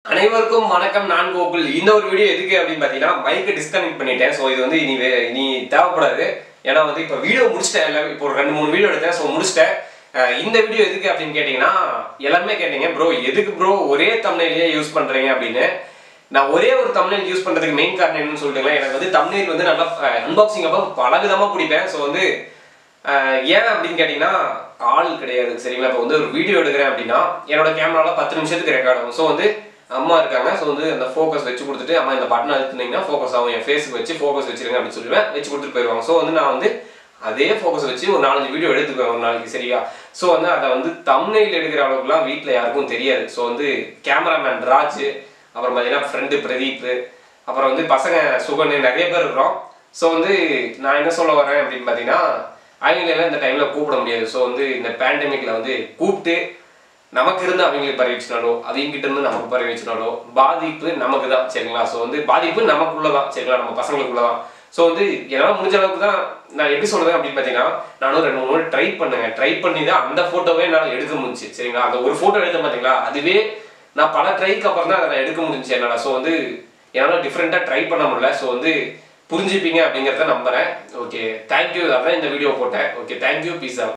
அனைவருக்கும் வணக்கம் நான் கோகுல் இந்த ஒரு வீடியோ எதுக்கு அப்படின்னு பார்த்தீங்கன்னா மைக்கை டிஸ்கனெக்ட் பண்ணிட்டேன் ஸோ இது வந்து இனி வே- இனி தேவைப்படாது ஏன்னா வந்து இப்போ வீடியோ முடிச்சிட்டேன் இல்லை இப்போ ஒரு ரெண்டு மூணு வீடியோ எடுத்தேன் ஸோ முடிச்சிட்டேன் அஹ் இந்த வீடியோ எதுக்கு அப்படின்னு கேட்டிங்கன்னா எல்லாருமே கேட்டீங்க ப்ரோ எதுக்கு ப்ரோ ஒரே தமிழ்லேயே யூஸ் பண்ணுறீங்க அப்படின்னு நான் ஒரே ஒரு தமிழ் யூஸ் பண்ணுறதுக்கு மெயின் காரணம் என்னன்னு சொல்லிட்டுங்களா எனக்கு வந்து தமிழ் வந்து நல்லா அன்பாக்சிங் அப்போ பல விதமாக பிடிப்பேன் ஸோ வந்து அஹ் ஏன் அப்படின்னு கேட்டிங்கன்னா ஆள் கிடையாது சரிங்களா இப்போ வந்து ஒரு வீடியோ எடுக்கிறேன் அப்படின்னா என்னோட கேமரால பத்து நிமிஷத்துக்கு ரெக்கார்ட் ஆகும் ஸோ வந்து அம்மா இருக்காங்க ஸோ வந்து அந்த ஃபோக்கஸ் வச்சு கொடுத்துட்டு அம்மா இந்த பட்டன் அழுத்துனீங்கன்னா ஃபோக்கஸ் ஆகும் என் ஃபேஸுக்கு வச்சு ஃபோக்கஸ் வச்சிருங்க அப்படின்னு சொல்லுவேன் வச்சு கொடுத்துட்டு போயிடுவாங்க ஸோ வந்து நான் வந்து அதே ஃபோக்கஸ் வச்சு ஒரு நாலஞ்சு வீடியோ எடுத்துக்குவேன் ஒரு நாளைக்கு சரியா ஸோ வந்து அதை வந்து தம்னையில் எடுக்கிற அளவுக்குலாம் வீட்டில் யாருக்கும் தெரியாது ஸோ வந்து கேமராமேன் ராஜ் அப்புறம் பார்த்தீங்கன்னா ஃப்ரெண்டு பிரதீப் அப்புறம் வந்து பசங்க சுகன் நிறைய பேர் இருக்கிறோம் ஸோ வந்து நான் என்ன சொல்ல வரேன் அப்படின்னு பார்த்தீங்கன்னா அவங்களெல்லாம் இந்த டைமில் கூப்பிட முடியாது ஸோ வந்து இந்த பேண்டமிக்கில் வந்து கூப்பிட்டு நமக்கு இருந்து அவங்களுக்கு பரவிச்சுனாலோ அவங்க கிட்ட இருந்து நமக்கு பரவிச்சுனாலோ பாதிப்பு நமக்கு தான் சரிங்களா ஸோ வந்து பாதிப்பு நமக்குள்ள தான் சரிங்களா நம்ம பசங்களுக்குள்ள தான் ஸோ வந்து என்னால் முடிஞ்ச அளவுக்கு தான் நான் எப்படி சொல்றேன் அப்படின்னு பார்த்தீங்கன்னா நானும் ரெண்டு மூணு ட்ரை பண்ணுங்க ட்ரை பண்ணி தான் அந்த ஃபோட்டோவே என்னால் எடுக்க முடிஞ்சுச்சு சரிங்களா அந்த ஒரு ஃபோட்டோ எடுத்த பார்த்தீங்களா அதுவே நான் பல ட்ரைக்கு அப்புறம் தான் அதை நான் எடுக்க முடிஞ்சுச்சு என்னால் ஸோ வந்து என்னால் டிஃப்ரெண்ட்டாக ட்ரை பண்ண முடியல ஸோ வந்து புரிஞ்சுப்பீங்க அப்படிங்கிறத நம்புறேன் ஓகே தேங்க்யூ அதான் இந்த வீடியோ போட்டேன் ஓகே தேங்க்யூ பீஸ்